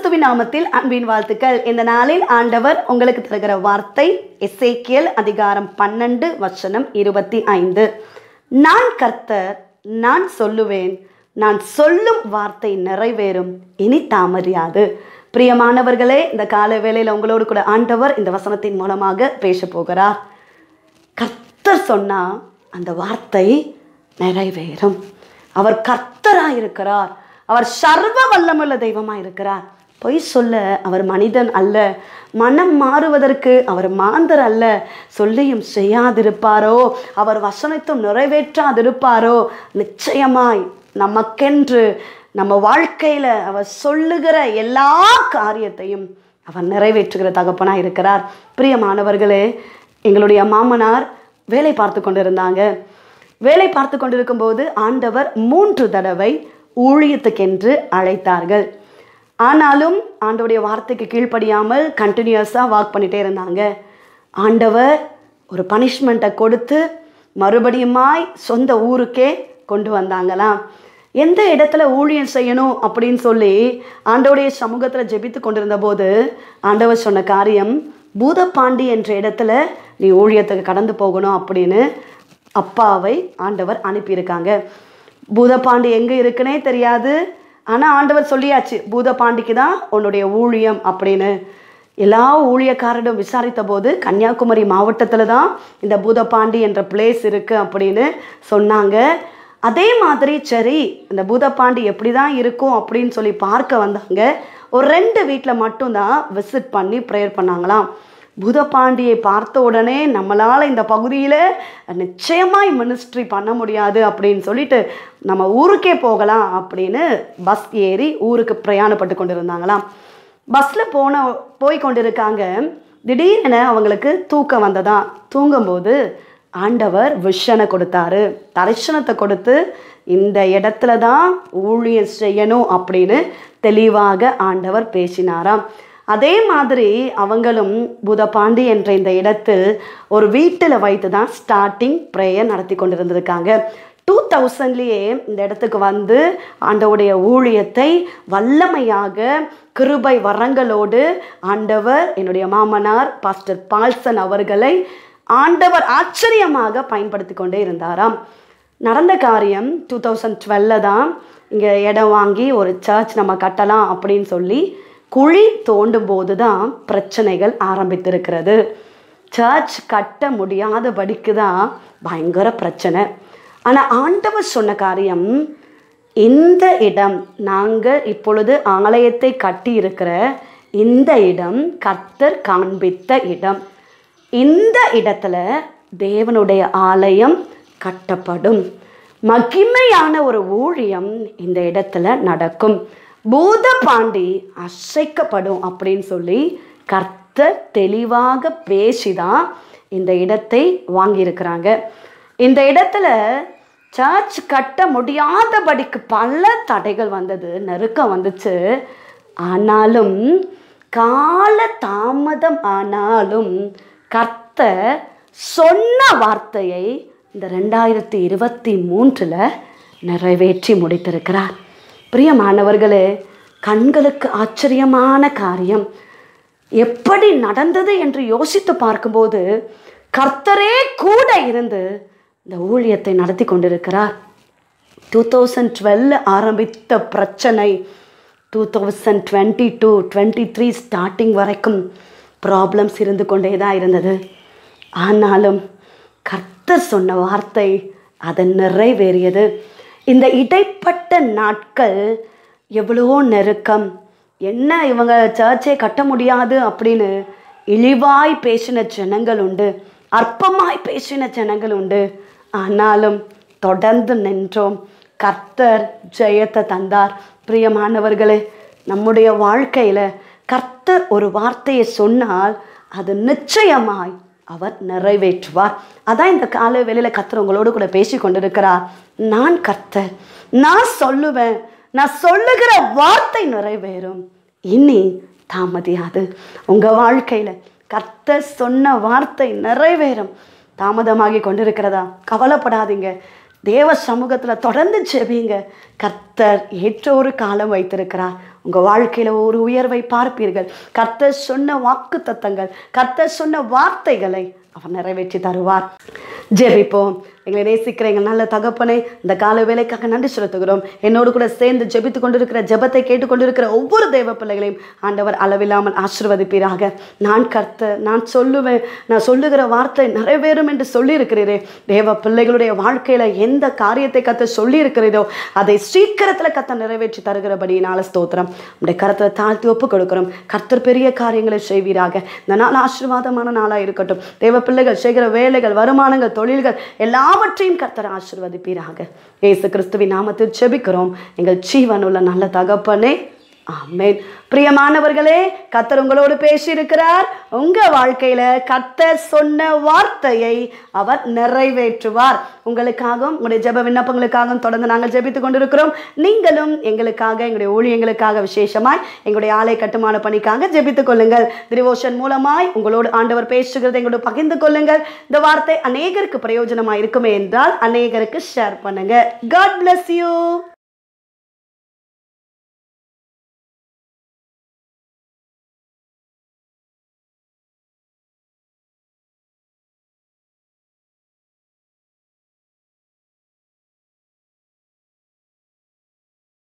கிறிஸ்துவின் நாமத்தில் அன்பின் வாழ்த்துக்கள் இந்த நாளில் ஆண்டவர் உங்களுக்கு தருகிற வார்த்தை எசேக்கியல் அதிகாரம் பன்னெண்டு வசனம் இருபத்தி ஐந்து நான் கர்த்தர் நான் சொல்லுவேன் நான் சொல்லும் வார்த்தை நிறைவேறும் இனி தாமறியாது பிரியமானவர்களே இந்த கால வேளையில் உங்களோடு கூட ஆண்டவர் இந்த வசனத்தின் மூலமாக பேச போகிறார் கர்த்தர் சொன்னா அந்த வார்த்தை நிறைவேறும் அவர் கர்த்தராக இருக்கிறார் அவர் சர்வ வல்லமுள்ள தெய்வமாக இருக்கிறார் பொய் சொல்ல அவர் மனிதன் அல்ல மனம் மாறுவதற்கு அவர் மாந்தர் அல்ல சொல்லியும் செய்யாதிருப்பாரோ அவர் வசனத்தும் நிறைவேற்றாதிருப்பாரோ நிச்சயமாய் நமக்கென்று நம்ம வாழ்க்கையில் அவர் சொல்லுகிற எல்லா காரியத்தையும் அவர் நிறைவேற்றுகிற தகப்பனாக இருக்கிறார் பிரியமானவர்களே எங்களுடைய மாமனார் வேலை பார்த்து கொண்டிருந்தாங்க வேலை பார்த்து கொண்டிருக்கும்போது ஆண்டவர் மூன்று தடவை ஊழியத்துக்கென்று அழைத்தார்கள் ஆனாலும் ஆண்டவருடைய வார்த்தைக்கு கீழ்ப்படியாமல் கண்டினியூஸாக வாக் பண்ணிகிட்டே இருந்தாங்க ஆண்டவர் ஒரு பனிஷ்மெண்ட்டை கொடுத்து மறுபடியுமாய் சொந்த ஊருக்கே கொண்டு வந்தாங்களாம் எந்த இடத்துல ஊழியம் செய்யணும் அப்படின்னு சொல்லி ஆண்டவருடைய சமூகத்தில் ஜெபித்து கொண்டிருந்த போது ஆண்டவர் சொன்ன காரியம் பூதப்பாண்டி என்ற இடத்துல நீ ஊழியத்துக்கு கடந்து போகணும் அப்படின்னு அப்பாவை ஆண்டவர் அனுப்பியிருக்காங்க பூதப்பாண்டி எங்கே இருக்குன்னே தெரியாது ஆனால் ஆண்டவர் சொல்லியாச்சு பூதப்பாண்டிக்கு தான் உன்னுடைய ஊழியம் அப்படின்னு எல்லா ஊழியக்காரரும் விசாரித்த போது கன்னியாகுமரி மாவட்டத்தில் தான் இந்த பூதப்பாண்டி என்ற பிளேஸ் இருக்குது அப்படின்னு சொன்னாங்க அதே மாதிரி சரி இந்த பூதப்பாண்டி எப்படி தான் இருக்கும் அப்படின்னு சொல்லி பார்க்க வந்தாங்க ஒரு ரெண்டு வீட்டில் மட்டும்தான் விசிட் பண்ணி ப்ரேயர் பண்ணாங்களாம் பூதப்பாண்டியை பார்த்த உடனே நம்மளால் இந்த பகுதியில் நிச்சயமாய் மினிஸ்ட்ரி பண்ண முடியாது அப்படின்னு சொல்லிட்டு நம்ம ஊருக்கே போகலாம் அப்படின்னு பஸ் ஏறி ஊருக்கு பிரயாணப்பட்டு கொண்டு இருந்தாங்களாம் பஸ்ஸில் போன போய் கொண்டிருக்காங்க திடீரென அவங்களுக்கு தூக்கம் வந்ததா தூங்கும்போது ஆண்டவர் விஷனை கொடுத்தாரு தரிசனத்தை கொடுத்து இந்த இடத்துல தான் ஊழியம் செய்யணும் அப்படின்னு தெளிவாக ஆண்டவர் பேசினாராம் அதே மாதிரி அவங்களும் புதபாண்டி என்ற இந்த இடத்தில் ஒரு வீட்டில் வைத்து தான் ஸ்டார்டிங் ப்ரேயர் நடத்தி கொண்டிருந்திருக்காங்க டூ தௌசண்ட்லேயே இந்த இடத்துக்கு வந்து ஆண்டவுடைய ஊழியத்தை வல்லமையாக கிருபை வரங்களோடு ஆண்டவர் என்னுடைய மாமனார் பாஸ்டர் பால்சன் அவர்களை ஆண்டவர் ஆச்சரியமாக பயன்படுத்தி கொண்டே இருந்தாராம் நடந்த காரியம் டூ தௌசண்ட் டுவெல்ல தான் இங்கே இடம் வாங்கி ஒரு சர்ச் நம்ம கட்டலாம் அப்படின்னு சொல்லி குழி தோண்டும் போது தான் பிரச்சனைகள் ஆரம்பித்திருக்கிறது சர்ச் கட்ட முடியாதபடிக்கு தான் பயங்கர பிரச்சனை ஆனால் ஆண்டவர் சொன்ன காரியம் இந்த இடம் நாங்கள் இப்பொழுது ஆலயத்தை கட்டி இருக்கிற இந்த இடம் கர்த்தர் காண்பித்த இடம் இந்த இடத்துல தேவனுடைய ஆலயம் கட்டப்படும் மகிமையான ஒரு ஊழியம் இந்த இடத்துல நடக்கும் பூத பாண்டி அசைக்கப்படும் அப்படின்னு சொல்லி கர்த்தர் தெளிவாக பேசிதான் இந்த இடத்தை வாங்கியிருக்கிறாங்க இந்த இடத்துல சர்ச் கட்ட முடியாதபடிக்கு பல தடைகள் வந்தது நெருக்கம் வந்துச்சு ஆனாலும் கால தாமதம் ஆனாலும் கர்த்தர் சொன்ன வார்த்தையை இந்த ரெண்டாயிரத்தி இருபத்தி மூன்றில் நிறைவேற்றி முடித்திருக்கிறார் பிரியமானவர்களே கண்களுக்கு ஆச்சரியமான காரியம் எப்படி நடந்தது என்று யோசித்து பார்க்கும்போது கர்த்தரே கூட இருந்து இந்த ஊழியத்தை நடத்தி கொண்டிருக்கிறார் டூ தௌசண்ட் டுவெல் ஆரம்பித்த பிரச்சனை two thousand twenty two twenty three starting வரைக்கும் ப்ராப்ளம்ஸ் இருந்து கொண்டே தான் இருந்தது ஆனாலும் கர்த்தர் சொன்ன வார்த்தை அது நிறைவேறியது இந்த இடைப்பட்ட நாட்கள் எவ்வளோ நெருக்கம் என்ன இவங்க சர்ச்சை கட்ட முடியாது அப்படின்னு இழிவாய் பேசின ஜனங்கள் உண்டு அற்பமாய் பேசின ஜனங்கள் உண்டு ஆனாலும் தொடர்ந்து நின்றோம் கர்த்தர் ஜெயத்தை தந்தார் பிரியமானவர்களே நம்முடைய வாழ்க்கையில் கர்த்தர் ஒரு வார்த்தையை சொன்னால் அது நிச்சயமாய் அவர் நிறைவேற்றுவார் அதான் இந்த கால வேளையில் கர்த்தர் உங்களோடு கூட பேசி கொண்டிருக்கிறார் நான் கர்த்தர் நான் சொல்லுவேன் நான் சொல்லுகிற வார்த்தை நிறைவேறும் இனி தாமதியாது உங்கள் வாழ்க்கையில் கர்த்தர் சொன்ன வார்த்தை நிறைவேறும் தாமதமாகி கொண்டிருக்கிறதா கவலைப்படாதீங்க தேவ சமூகத்தில் தொடர்ந்து ஜெபிங்க கர்த்தர் ஏற்ற ஒரு காலம் வைத்திருக்கிறார் உங்கள் வாழ்க்கையில் ஒரு உயர்வை பார்ப்பீர்கள் கர்த்தர் சொன்ன வாக்கு தத்தங்கள் கர்த்தர் சொன்ன வார்த்தைகளை அவர் நிறைவேற்றி தருவார் ஜெபிப்போம் எங்களை நேசிக்கிற எங்கள் நல்ல தகப்பனை இந்த கால வேலைக்காக நன்றி செலுத்துகிறோம் என்னோடு கூட சேர்ந்து ஜெபித்து கொண்டிருக்கிற ஜெபத்தை கேட்டுக்கொண்டிருக்கிற ஒவ்வொரு தேவ பிள்ளைகளையும் ஆண்டவர் அளவில்லாமல் ஆசிர்வதிப்பீராக நான் கர்த்தர் நான் சொல்லுவேன் நான் சொல்லுகிற வார்த்தை நிறைவேறும் என்று சொல்லியிருக்கிறீரே தேவ பிள்ளைகளுடைய வாழ்க்கையில் எந்த காரியத்தை கத்த சொல்லியிருக்கிறீரோ அதை சீக்கிரத்தில் கத்த நிறைவேற்றி தருகிறபடியினால ஸ்தோத்திரம் உடைய கரத்தை தாழ்த்தி ஒப்பு கொடுக்கிறோம் கர்த்தர் பெரிய காரியங்களை செய்வீராக இந்த நாள் ஆசீர்வாதமான நாளாக இருக்கட்டும் தேவ பிள்ளைகள் செய்கிற வேலைகள் வருமானங்கள் தொழில்கள் எல்லாவற்றையும் கர்த்தர் ஆசீர்வதிப்பீராக இயேசு கிறிஸ்துவின் நாமத்தில் செபிக்கிறோம் எங்கள் ஜீவனுள்ள நல்ல தகப்பனே ஆமென் பிரியமானவர்களே கர்த்தர் உங்களோடு பேசியிருக்கிறார் உங்க வாழ்க்கையில கர்த்தர் சொன்ன வார்த்தையை அவர் நிறைவேற்றுவார் உங்களுக்காகவும் உங்களுடைய ஜெப விண்ணப்பங்களுக்காகவும் தொடர்ந்து நாங்கள் ஜெபித்துக் கொண்டிருக்கிறோம் நீங்களும் எங்களுக்காக எங்களுடைய ஊழியங்களுக்காக விசேஷமாய் எங்களுடைய ஆலை கட்டுமான பணிக்காக ஜெபித்துக் கொள்ளுங்கள் திரிவோஷன் மூலமாய் உங்களோடு ஆண்டவர் பேசுகிறதை எங்களோடு பகிர்ந்து கொள்ளுங்கள் இந்த வார்த்தை அநேகருக்கு பிரயோஜனமாக இருக்குமே என்றால் அநேகருக்கு ஷேர் பண்ணுங்க காட் bless யூ